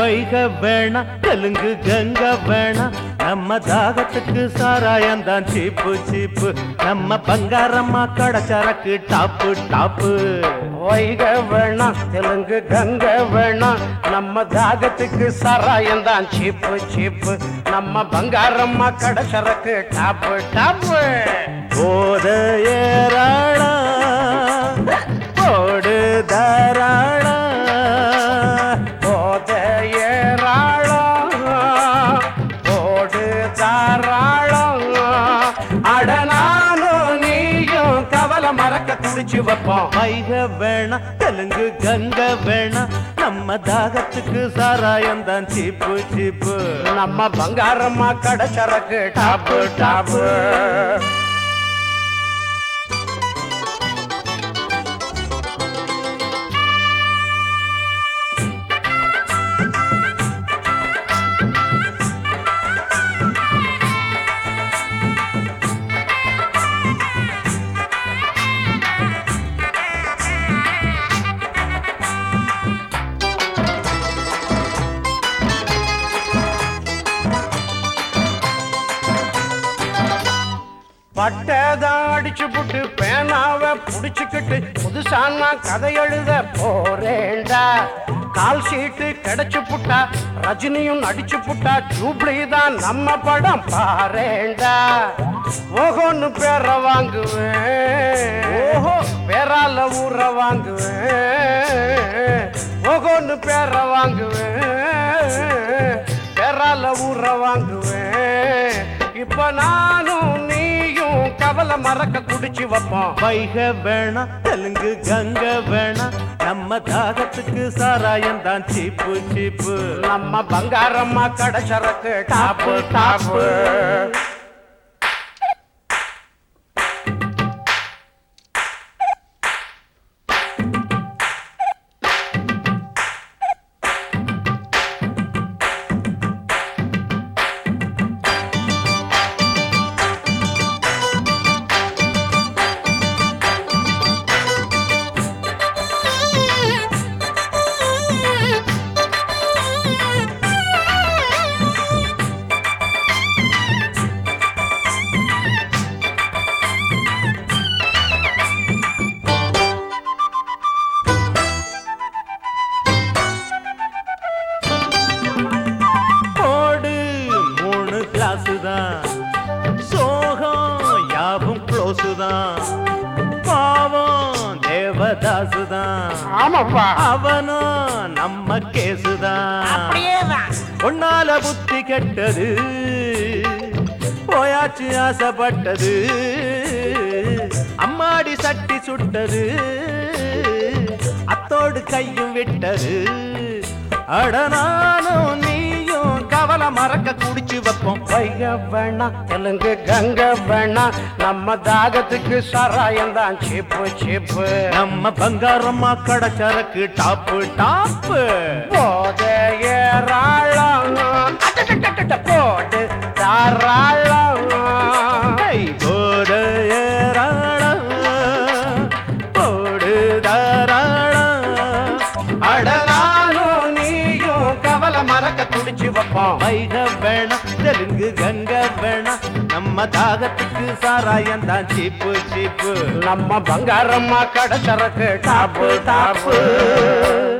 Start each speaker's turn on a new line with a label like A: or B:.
A: வைக வேணாம் தெலுங்கு கங்க வேணாம் நம்ம தாகத்துக்கு சாராயம் தான் சீப்பு சீப்பு நம்ம பங்காரம்மா கடச்சரக்கு டாப்பு டாப்பு
B: வைக வேணாம் தெலுங்கு கங்க வேணாம் நம்ம தாகத்துக்கு சாராயம் தான் சீப்பு சீப்பு நம்ம பங்காரம்மா கடை சரக்கு டாப்பு டாப்பு
A: போத ஏராளா போடு தாராளா
B: போத ஏராளம் போடு தாராளம் அட நானும் நீயும் கவலை மறக்க துடிச்சு வைப்போம்
A: வைக வேணாம் தெலுங்கு கங்க வேணாம் நம்ம தாகத்துக்கு சாராயம் தான் சீப்பு சீப்பு
B: நம்ம பங்காரம்மா கடை சரக்கு டாப்பு டாப்பு பட்டதான் அடிச்சு புட்டு பேனாவை புடிச்சுக்கிட்டு புதுசா நான் கதை எழுத போறேன்டா கால் சீட்டு கிடைச்சு புட்டா ரஜினியும் நடிச்சு புட்டா ஜூப்ளி தான் நம்ம படம் பாரேண்டா ஓஹோன்னு பேர வாங்குவேன் ஓஹோ பேரால ஊற வாங்குவேன் ஓஹோன்னு பேர வாங்குவேன் பேரால ஊற வாங்குவேன் இப்ப நானும் நீயும் கவலை மறக்க குடிச்சு வைப்போம்
A: வைக வேணாம் தெலுங்கு கங்க வேணாம் நம்ம தாகத்துக்கு சாராயம் தான் சீப்பு சீப்பு
B: நம்ம பங்காரம்மா கடை சரக்கு டாப்பு டாப்பு
A: போடு மூணு கிளாஸ் தான் சோகம் யாவும் க்ளோஸ் தான் பாவம் தேவதாசு தான்
B: ஆமாப்பா
A: அவனும் நம்ம கேசு தான் உன்னால புத்தி கெட்டது போயாச்சு ஆசைப்பட்டது அம்மாடி சட்டி சுட்டது அத்தோடு கையும் விட்டது அட நானும் நீயும் கவலை மறக்க குடிச்சு வைப்போம்
B: வைக வேணாம் தெலுங்கு கங்க வேணாம் நம்ம தாகத்துக்கு சாராயம் தான் சீப்பு சீப்பு
A: நம்ம பங்காரம்மா கடச்சரக்கு டாப்பு டாப்பு
B: போத ஏராளம் அடடடடட போடு தாராளம்
A: கை போட ஏராளம் போடு தாராளம்
B: அட நானும் நீயும் கவலை மறக்க துடிச்சு வைப்போம்
A: வைக வேணாம் தெலுங்கு கங்க வேணாம் நம்ம தாகத்துக்கு சாராயம் தான் சீப்பு சீப்பு
B: நம்ம பங்காரம்மா கடை சரக்கு டாப்பு டாப்பு